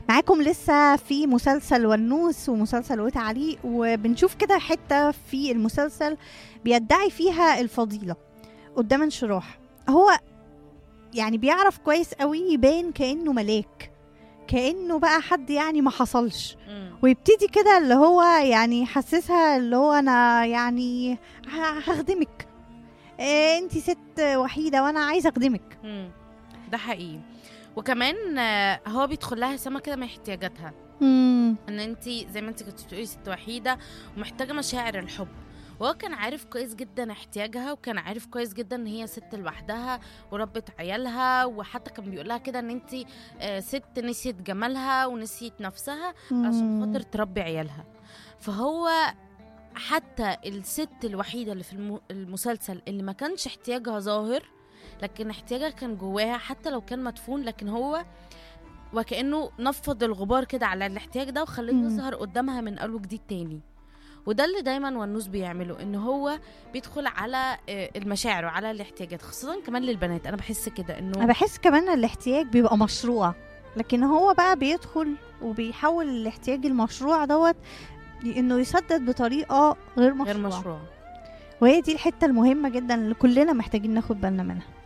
معاكم لسه في مسلسل ونوس ومسلسل وتعليق وبنشوف كده حتة في المسلسل بيدعي فيها الفضيلة قدام انشراح هو يعني بيعرف كويس قوي يبان كأنه ملاك كأنه بقى حد يعني ما حصلش مم. ويبتدي كده اللي هو يعني يحسسها اللي هو انا يعني ه- هخدمك إيه انتي ست وحيدة وانا عايزة اخدمك مم. ده حقيقي وكمان آه، هو بيدخل لها سما كده من احتياجاتها مم. ان انت زي ما انت كنت بتقولي ست وحيده ومحتاجه مشاعر الحب وهو كان عارف كويس جدا احتياجها وكان عارف كويس جدا ان هي ست لوحدها وربت عيالها وحتى كان بيقول لها كده ان انت آه، ست نسيت جمالها ونسيت نفسها عشان خاطر تربي عيالها فهو حتى الست الوحيده اللي في الم- المسلسل اللي ما كانش احتياجها ظاهر لكن احتياجها كان جواها حتى لو كان مدفون لكن هو وكانه نفض الغبار كده على الاحتياج ده وخليه مم. يظهر قدامها من اول وجديد تاني وده اللي دايما ونوس بيعمله ان هو بيدخل على آه، المشاعر وعلى الاحتياجات خاصه كمان للبنات انا بحس كده انا انه بحس كمان الاحتياج بيبقى مشروع لكن هو بقى بيدخل وبيحول الاحتياج المشروع دوت انه يسدد بطريقه غير مشروعه غير مشروع وهي دي الحته المهمه جدا اللي كلنا محتاجين ناخد بالنا منها